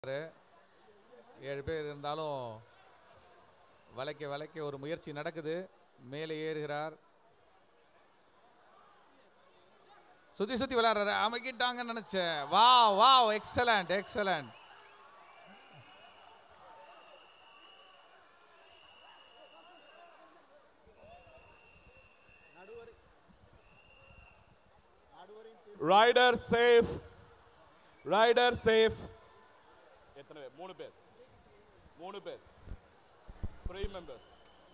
ஏழு பேர் இருந்தாலும் வளைக்க வளைக்க ஒரு முயற்சி நடக்குது மேலே ஏறுகிறார் சுத்தி சுத்தி விளையாடுறாரு அமைக்கிட்டாங்கன்னு நினைச்சேன் வா வா excellent excellent raider safe raider safe எத்தனை பேர் மூணு பேர் மூணு பேர் த்ரீ மெம்பர்ஸ்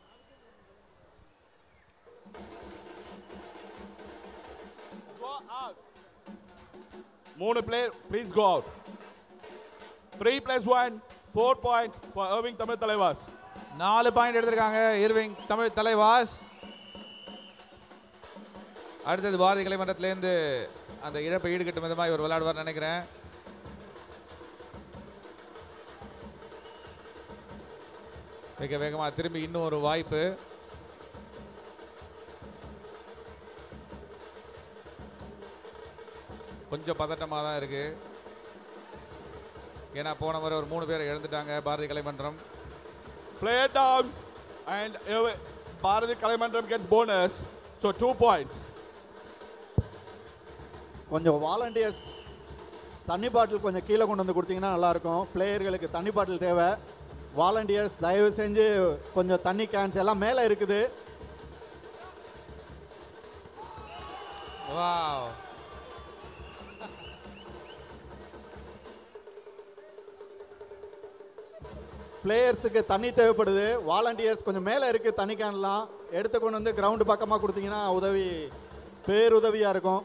Go out. மூணு player please go out three plus one four points for Irving Tamil Thalaivas நாலு பாயிண்ட் எடுத்திருக்காங்க இருவிங் தமிழ் தலைவாஸ் அடுத்தது பாரதி கலைமன்றத்திலேருந்து அந்த இழப்பை ஈடுகட்டும் விதமாக இவர் விளையாடுவார் நினைக்கிறேன் மிக வேகமாக திரும்பி இன்னும் ஒரு வாய்ப்பு கொஞ்சம் பதட்டமாக தான் இருக்கு ஏன்னா போன முறை ஒரு மூணு பேரை இழந்துட்டாங்க Bharathi Kalaimandram Play it down, and uh, Bharati Kalimandram gets bonus, so two points. கொஞ்சம் வாலண்டியர்ஸ் தண்ணி பாட்டில் கொஞ்சம் கீழே கொண்டு வந்து கொடுத்தீங்கன்னா நல்லாயிருக்கும் பிளேயர்களுக்கு தண்ணி பாட்டில் தேவை வாலண்டியர்ஸ் தயவு செஞ்சு கொஞ்சம் தண்ணி கேன்ஸ் எல்லாம் மேலே இருக்குது வாவ் பிளேயர்ஸுக்கு தண்ணி தேவைப்படுது வாலண்டியர்ஸ் கொஞ்சம் மேலே இருக்குது தண்ணி கேன்லாம் எடுத்து கொண்டு வந்து கிரவுண்டு பக்கமாக கொடுத்தீங்கன்னா உதவி பேருதவியாக இருக்கும்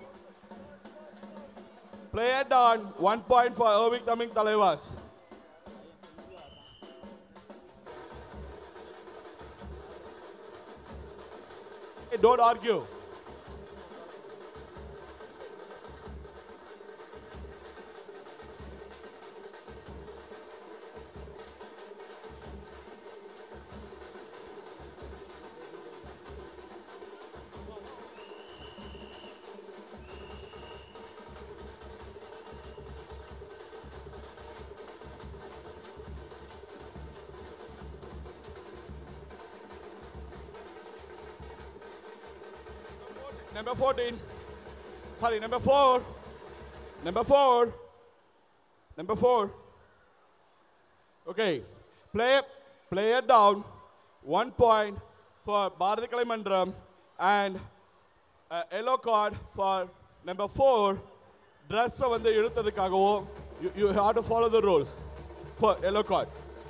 Play it down, one point for Irving Tamil Talevas. Hey, don't argue. Number 14. Sorry, number 4. Number 4. Number 4. Okay. Play play it down. One point for Bharati Kalimandram and a yellow card for number 4. ட்ரெஸ்ஸை வந்து இழுத்ததுக்காகவோ you you have to follow the rules for yellow card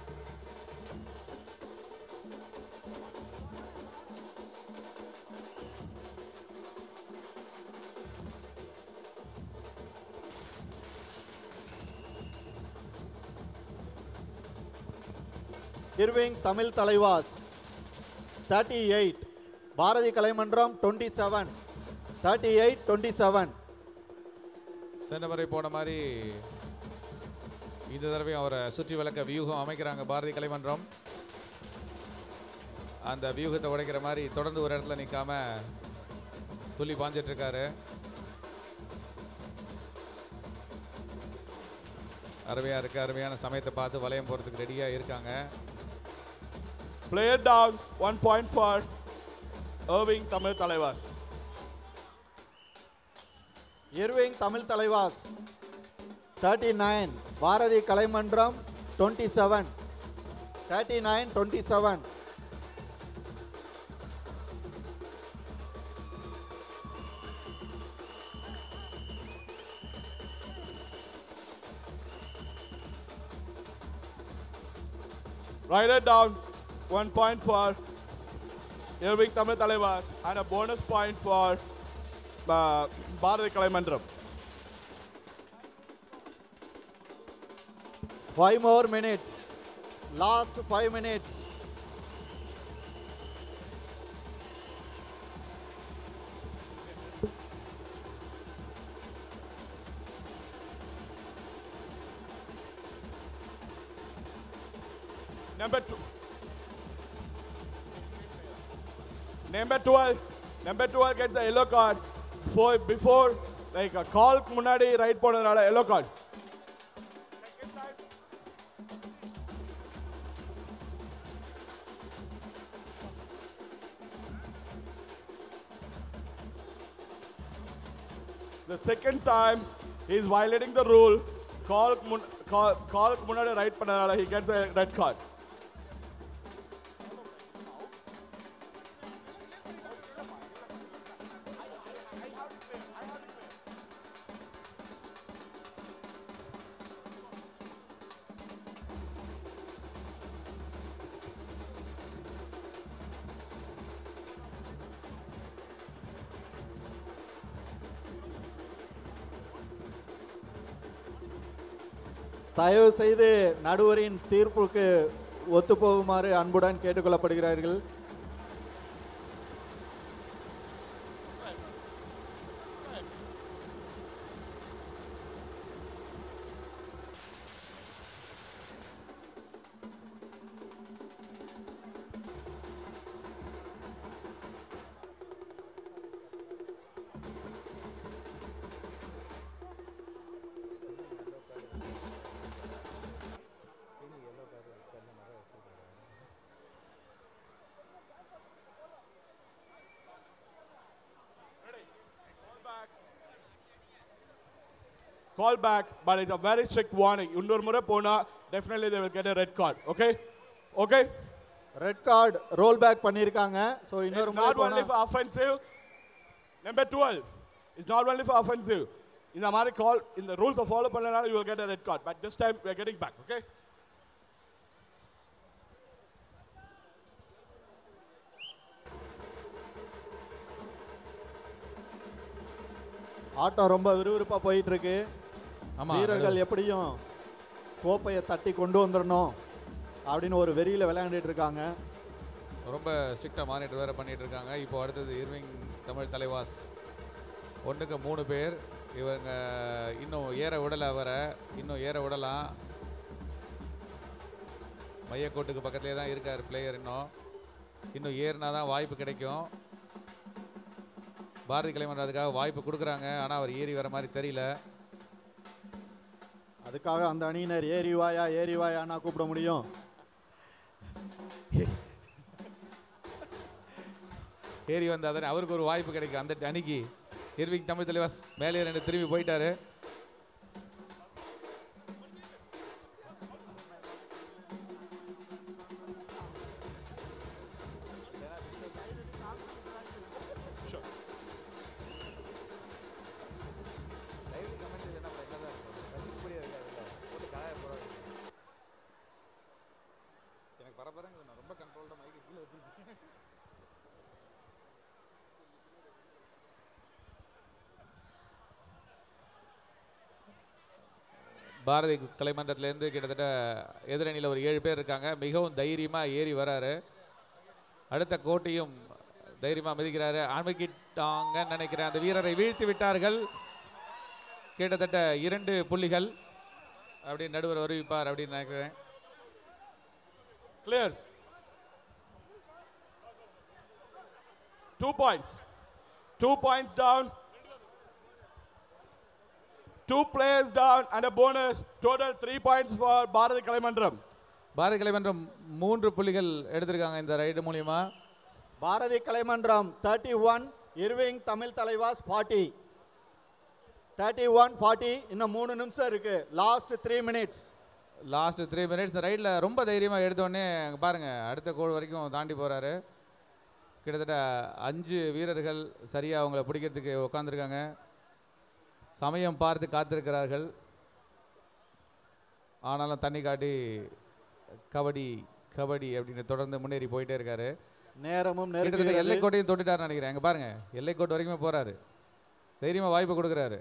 Irving Tamil Thalaivas thirty eight Bharathi Kalaimandram twenty seven thirty eight twenty seven சென்ற முறை போன மாதிரி இந்த தடவையும் அவரை சுற்றி விளக்க வியூகம் அமைக்கிறாங்க பாரதி கலைமன்றம் அந்த வியூகத்தை உடைக்கிற மாதிரி தொடர்ந்து ஒரு இடத்துல நிற்காம துள்ளி பாஞ்சிட்டு இருக்காரு அருமையா இருக்கு அருமையான சமயத்தை பார்த்து வளையம் போறதுக்கு ரெடியா இருக்காங்க Play it down. One point for Irving Tamil Talevas. Irving Tamil Thalaivas thirty nine Bharathi Kalaimandram twenty seven thirty nine twenty seven Write it down. One point for Irving Tamil Talevas and a bonus point for uh, Bharati Kalimandram. Five more minutes last five minutes Number two. Number 12. Number 12 gets the yellow card for before like a call முன்னாடி raid போனதுனால yellow card. The second time, he's violating the rule. Call mun- call call முன்னாடி raid பண்ணதால he gets a red card. தயவு செய்து நடுவரின் தீர்ப்புக்கு ஒத்துப்போகுமாறு அன்புடன் கேட்டுக்கொள்ளப்படுகிறார்கள் Call back, but it's a very strict warning. இன்னொரு முறை போனா definitely they will get a red card. Okay? Okay? Red card roll back பண்ணியிருக்காங்க ஸோ இன்னொரு It's முறை not only போனா for offensive. Number 12. It's not only for offensive. இந்த மாதிரி கால் இந்த ரூல்ஸை ஃபாலோ பண்ணனால you will get a red card. But this time we are getting back. Okay? ஆட்டம் ரொம்ப விறுவிறுப்பா போயிட்டு இருக்கு ஆமா வீரர்கள் எப்படியும் கோப்பையை தட்டி கொண்டு வந்துடணும் அப்படின்னு ஒரு வெறியில விளையாண்டுட்டு இருக்காங்க ரொம்ப ஸ்ட்ரிக்டாக மானிட்டர் வேறு பண்ணிட்டு இருக்காங்க இப்போ அடுத்தது இர்விங் தமிழ் தலைவாஸ் ஒன்றுக்கு மூணு பேர் இவங்க இன்னும் ஏற விடலை அவரை இன்னும் ஏற விடலாம் மையக்கோட்டுக்கு பக்கத்துலேயே தான் இருக்கார் பிளேயர் இன்னும் இன்னும் ஏறினா தான் வாய்ப்பு கிடைக்கும் பாரதி கலைமன் அதுக்காக வாய்ப்பு கொடுக்குறாங்க ஆனால் அவர் ஏறி வர மாதிரி தெரியல அதுக்காக அந்த அணியினர் ஏரி வாயா ஏரி வாயானா கூப்பிட முடியும் ஏறி வந்தால் தானே அவருக்கு ஒரு வாய்ப்பு கிடைக்கும் அந்த அணிக்கு இர்விங் தமிழ் தலைவாஸ் மேலே ரெண்டு திரும்பி போயிட்டாரு Sure. எனக்கு பரபரங்க நான் ரொம்ப கண்ட்ரோல்டாக மைக்கு கீழே வச்சிருக்கேன் பாரதி கலைமன்றத்திலேருந்து கிட்டத்தட்ட எதிரணியில் ஒரு ஏழு பேர் இருக்காங்க மிகவும் தைரியமாக ஏறி வராரு அடுத்த கோட்டையும் தைரியமாக மிதிக்கிறாரு அமுக்கிட்டாங்கன்னு நினைக்கிறேன் அந்த வீரரை வீழ்த்தி விட்டார்கள் கிட்டத்தட்ட இரண்டு புள்ளிகள் அப்படின்னு நடுவர் அறிவிப்பார் அப்படின்னு நினைக்கிறேன் Clear. Two points. Two points down. Two players down and a bonus. Total three points for Bharati Kalimandram. Bharathi கலைமன்றம் மூன்று புள்ளிகள் எடுத்திருக்காங்க இந்த ரைடு மூலியமா Bharathi Kalaimandram thirty one Irving Tamil Thalaivas forty thirty one forty இன்னும் மூணு நிமிஷம் இருக்கு last three minutes last three minutes ரைடில் ரொம்ப தைரியமாக எடுத்தோடனே அங்கே பாருங்கள் அடுத்த கோல் வரைக்கும் தாண்டி போகிறாரு கிட்டத்தட்ட அஞ்சு வீரர்கள் சரியாக அவங்கள பிடிக்கிறதுக்கு உட்காந்துருக்காங்க சமயம் பார்த்து காத்திருக்கிறார்கள் ஆனாலும் தண்ணி காட்டி கபடி கபடி அப்படின்னு தொடர்ந்து முன்னேறி போயிட்டே இருக்காரு நேரமும் கிட்டத்தட்ட நெருங்குகிறது எல்லைக்கோட்டையும் தொட்டுட்டாருன்னு நினைக்கிறேன் அங்கே பாருங்க எல்லைக்கோட்டு வரைக்குமே போறாரு தைரியமாக வாய்ப்பு கொடுக்குறாரு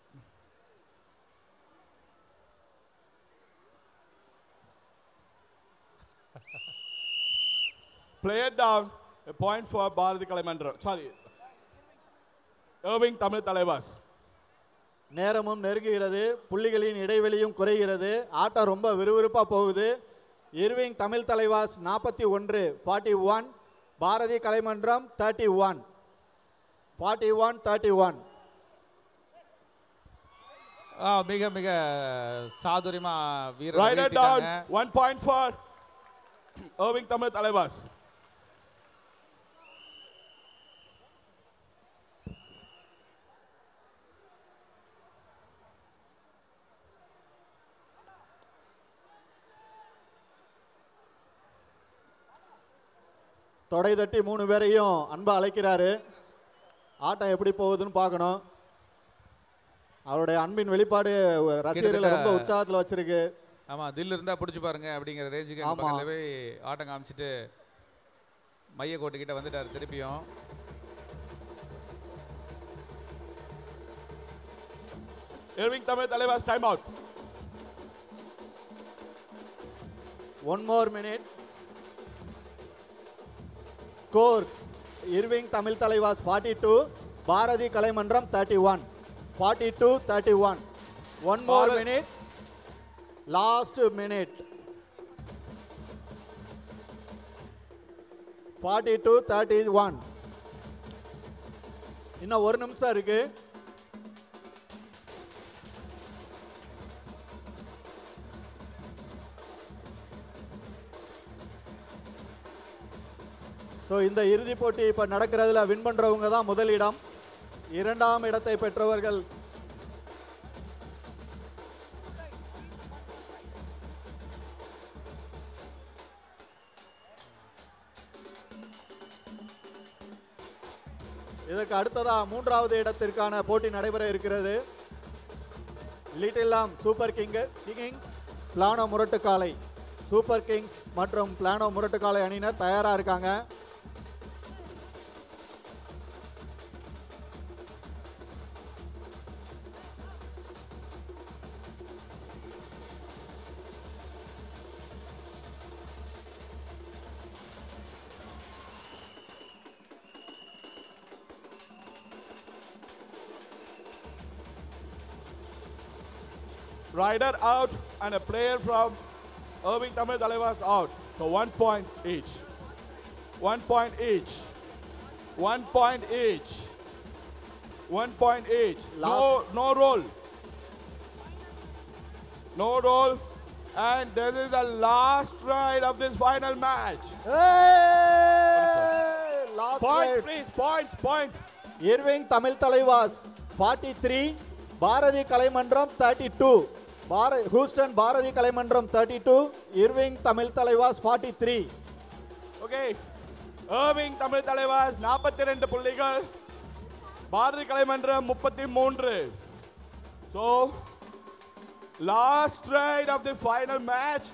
Player down. A point for Bharati Kalimandram. Sorry. Irving Tamil Talevas. நேரமும் நெருங்குகிறது புள்ளிகளின் இடைவெளியும் குறைகிறது ஆட்டம் ரொம்ப விறுவிறுப்பா போகுது இர்விங் தமிழ் தலைவாஸ் நாற்பத்தி ஒன்று forty one Bharathi Kalaimandram thirty one forty one thirty one ஆ, மிக மிக சாதுரியமா வீரர் Rider வீழ்த்திட்டாங்க. down. One point for Irving Tamil Talevas. தொடை தட்டி மூணு பேரையும் அன்பா அழைக்கிறாரு ஆட்டம் எப்படி போகுதுன்னு பார்க்கணும் அவருடைய அன்பின் வெளிப்பாடு ரசிகர்களை ரொம்ப உற்சாகத்தில் வச்சிருக்கு ஆமாம் தில் இருந்தால் பிடிச்சி பாருங்க அப்படிங்கிற ரேஞ்சுக்கு ஆமா. எங்கள் பக்கத்தில் போய் ஆட்டம் காமிச்சிட்டு மைய கோட்டுக்கிட்ட வந்துட்டார் திருப்பியும் Irving Tamil Talevas timeout. One more minute score Irving Tamil Thalaivas forty two Bharathi Kalaimandram thirty one forty two thirty one one more பாரத்- minute last minute forty two thirty one இன்னும் ஒரு நிமிஷம் இருக்கு ஸோ இந்த இறுதிப் போட்டி இப்போ நடக்கிறதுல வின் பண்ணுறவங்க தான் முதலிடம் இரண்டாம் இடத்தை பெற்றவர்கள் இதற்கு அடுத்ததா மூன்றாவது இடத்திற்கான போட்டி நடைபெற இருக்கிறது லிட்டில்லாம் சூப்பர் கிங் கிங் பிளானோ முரட்டுக்காலை சூப்பர் கிங்ஸ் மற்றும் பிளானோ முரட்டுக்காலை அணியினர் தயாரா இருக்காங்க Rider out and a player from Irving Tamil Talevas out. So one point each. One point each. One point each. One point each. No, no roll. No roll. And this is the last ride of this final match. Last Points, please. Points, points. Irving Tamil Thalaivas forty three Bharathi Kalaimandram thirty two பார Houston Bharathi Kalaimandram thirty two Irving Tamil Thalaivas forty three Okay. Irving Tamil Talevas 42 புள்ளிகள் பாரதி கலைமன்றம் முப்பத்தி மூன்று so last raid of the final match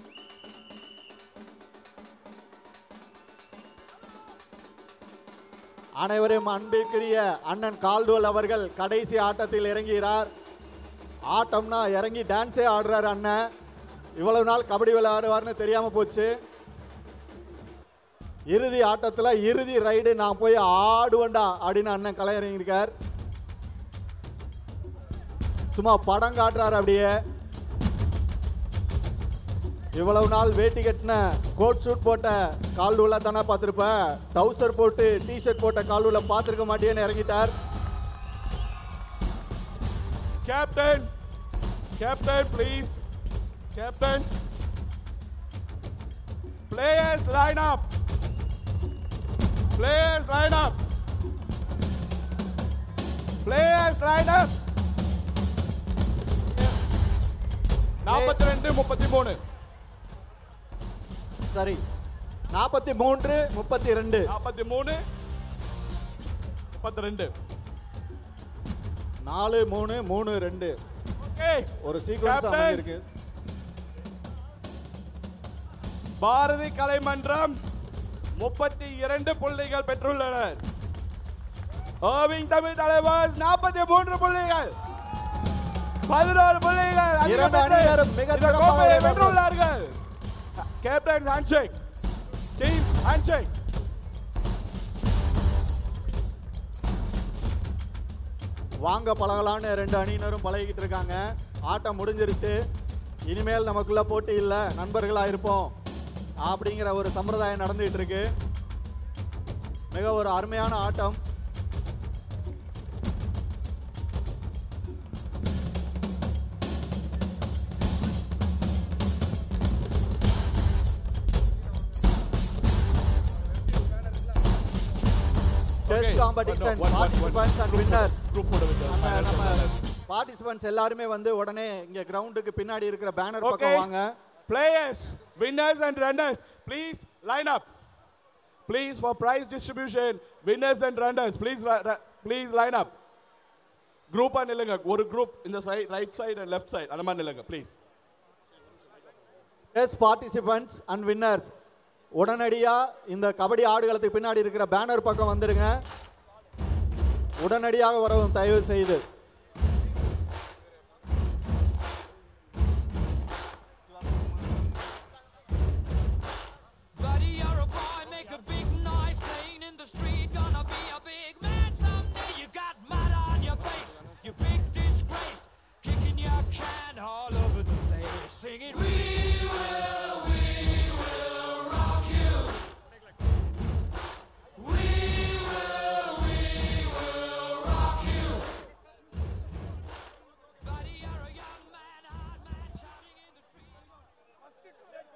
அனைவரும் அன்பிற்குரிய அண்ணன் Caldwell அவர்கள் கடைசி ஆட்டத்தில் இறங்குகிறார் ஆட்டம்னா இறங்கி டான்ஸே ஆடுறாரு அண்ணன் இவ்வளவு நாள் கபடி விளையாடுவார்னு தெரியாம போச்சு இறுதி ஆட்டத்தில் இறுதி ரைடு நான் போய் ஆடுவேன்டா அப்படின்னு அண்ணன் கலை இறங்கியிருக்கார் சும்மா படம் காட்டுறாரு அப்படியே இவ்வளவு நாள் வேட்டி கட்டின கோட் ஷூட் போட்ட கால்டுவல தானே பார்த்துருப்ப டவுசர் போட்டு டிஷர்ட் போட்ட கால்டுவல பார்த்துருக்க மாட்டேன்னு இறங்கிட்டார் captain captain please captain players line up players line up players line up நாற்பத்தி ரெண்டு முப்பத்தி மூணு சரி நாற்பத்தி மூன்று முப்பத்தி ரெண்டு நாற்பத்தி மூணு முப்பத்தி ரெண்டு நாலு மூணு மூணு ரெண்டு ஓகே ஒரு சீக்வன்ஸ் Captain. அமைஞ்சிருக்கு பாரதி கலைமன்றம் முப்பத்தி இரண்டு புள்ளிகள் பெற்றுள்ளனர் ஓவிங் தமிழ் தலைவர் நாற்பத்தி மூன்று புள்ளிகள் பதினோரு புள்ளிகள் இரண்டு அணியினரும் மிக இந்த சிறப்பாக கோப்பையை விளையாடினார்கள். வென்றுள்ளார்கள் கேப்டன் ஹேண்ட்ஷேக் டீம் ஹேண்ட்ஷேக் வாங்க பழகலான்னு ரெண்டு அணியினரும் பழகிக்கிட்டு இருக்காங்க ஆட்டம் முடிஞ்சிருச்சு இனிமேல் நமக்குள்ள போட்டி இல்லை நண்பர்களாக இருப்போம் அப்படிங்கிற ஒரு சம்பிரதாயம் நடந்துகிட்டு இருக்கு மிக ஒரு அருமையான ஆட்டம் chess Okay. Competition One, one, one, one. Participants and winners group போட நம்ம நம்ம விட்டு பார்ட்டிசிபென்ட்ஸ் எல்லாருமே வந்து உடனே இங்க கிரவுண்டுக்கு பின்னாடி இருக்கிற பேனர் Okay. பக்கம் வாங்க Players, winners and runners, please line up. Please, for prize distribution, winners and runners, please, ri- ri- please line up. குரூப்பாக நில்லுங்க ஒரு குரூப் இந்த side right side and left side அந்த மாதிரி நில்லுங்க please yes participants and winners உடனடியாக இந்த கபடி ஆடுகளத்துக்கு பின்னாடி இருக்கிற பேனர் பக்கம் வந்துடுங்க உடனடியாக வரவும் தயவு செய்து Buddy, you're a boy, make a big noise playing in the street. Gonna be a big man someday. You got mud on your face, you big disgrace. Kicking your can all over the place, singing, We will, we will rock you. We will, we will rock you. Buddy, you're a young man, hard man, shouting in the street.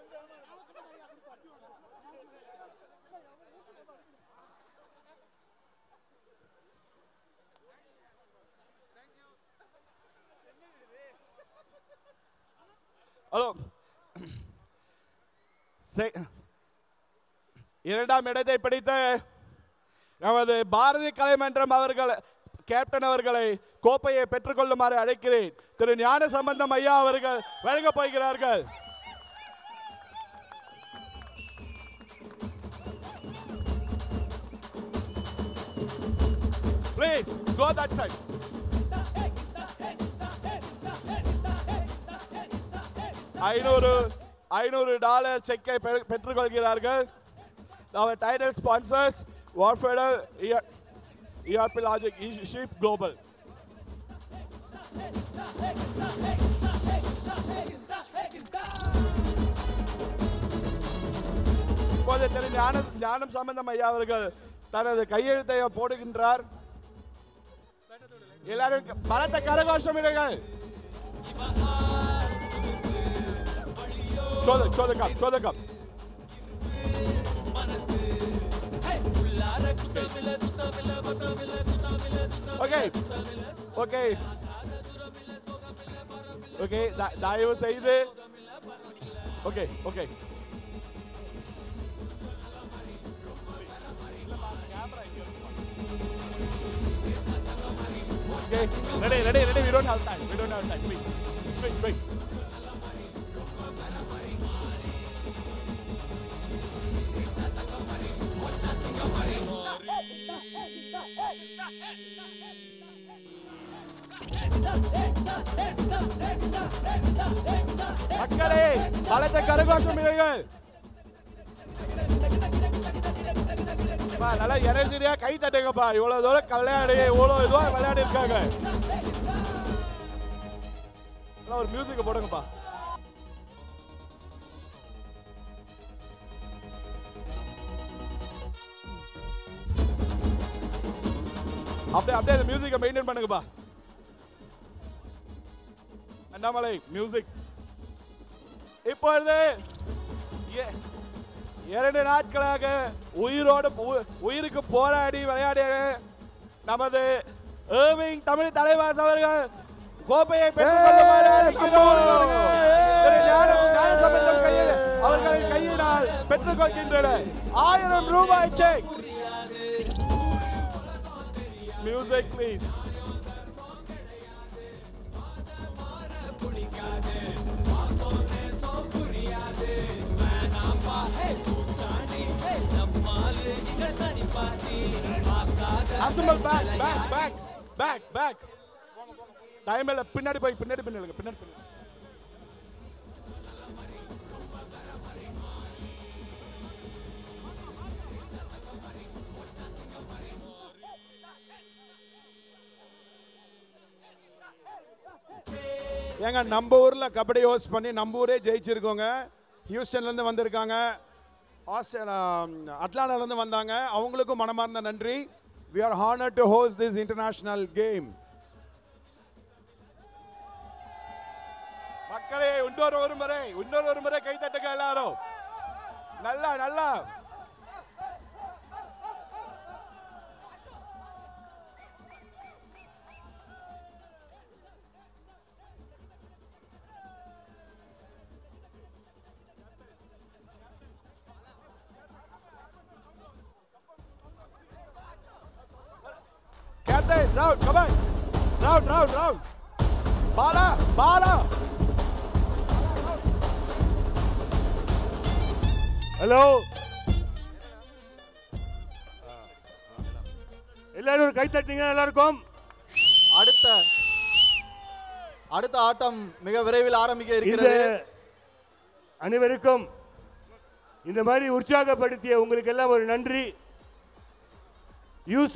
Hello செ- இரண்டாம் இடத்தை பிடித்த நமது பாரதி கலைமன்றம் அவர்கள் captain அவர்களை கோப்பையை பெற்றுக்கொள்ளுமாறு அழைக்கிறேன் திரு ஞான சம்பந்தம் ஐயா அவர்கள் வழங்கப் போகிறார்கள் Please go that side. ஐநூறு ஐநூறு டாலர் செக்கை பெ- பெற்றுக்கொள்கிறார்கள் our title sponsors Warfare ERP Logic Sheep Global இப்போது திரு ஞானம் ஞானம் சம்பந்தம் ஐயா அவர்கள் தனது கையெழுத்தை போடுகின்றார் எல்லாரும் பலத்த கரகோஷம் இடுங்கள் Show the, show the cup, show the cup. Okay. Okay. Okay, த- தயவு செய்து okay okay Okay, ready, ready, ready. We don't have time. We don't have time. Please, quick, quick. மக்களே பலத்த கரகோஷம் இடுங்கள் அப்பா, நல்லா எனர்ஜியா கை தட்டுங்கப்பா இவ்வளவு தூரம் விளையாடி இவ்வளவு இதுவா விளையாடி இருக்காங்க நல்லா ஒரு மியூசிக் போடுங்கப்பா அப்படியே அப்படியே அந்த மியூசிக்கை மெயின்டைன் பண்ணுங்கப்பா அண்ணாமலை மியூசிக் இப்பொழுது எ- இரண்டு நாட்களாக உயிரோடு உ- உயிருக்கு போராடி விளையாடிய நமது ஏர்விங் தமிழ் தலைவாஸ் அவர்கள் கோப்பையை பெற்றுக்கொள்ளுமாறு அழைக்கிறோம். திரு ஞான- ஞானசம்பந்தம் கையில் அவர்களின் கையினால் பெற்றுக்கொள்கின்றனர் ஆயிரம் ரூபாய் cheque music please assemble back back back back back time இல்ல பின்னாடி போய் பின்னாடி பின்னாடி பின்னாடி பின்னாடி ஏங்க நம்ம ஊர்ல கபடி ஹோஸ்ட் பண்ணி நம்ம ஊரே ஜெயிச்சிருக்கோங்க ஹியூஸ்டன்ல இருந்து வந்திருக்காங்க ஆஸ்திரேலியா அட்லாண்டால இருந்து வந்தாங்க அவங்களுக்கும் மனமார்ந்த நன்றி we are honour to host this international game மக்களே இன்னொரு ஒரு முறை இன்னொரு ஒரு முறை கை தட்டுங்க எல்லாரும் நல்லா நல்லா round, come on. Round, round, round. Bala, Bala. Hello எல்லாரும் ஒரு கை தட்டுங்க எல்லாருக்கும் அடுத்த அடுத்த ஆட்டம் மிக விரைவில் ஆரம்பிக்க இந்த இருக்கிறது அனைவருக்கும் இந்த மாதிரி உற்சாகப்படுத்திய உங்களுக்கு எல்லாம் ஒரு நன்றி யூஸ்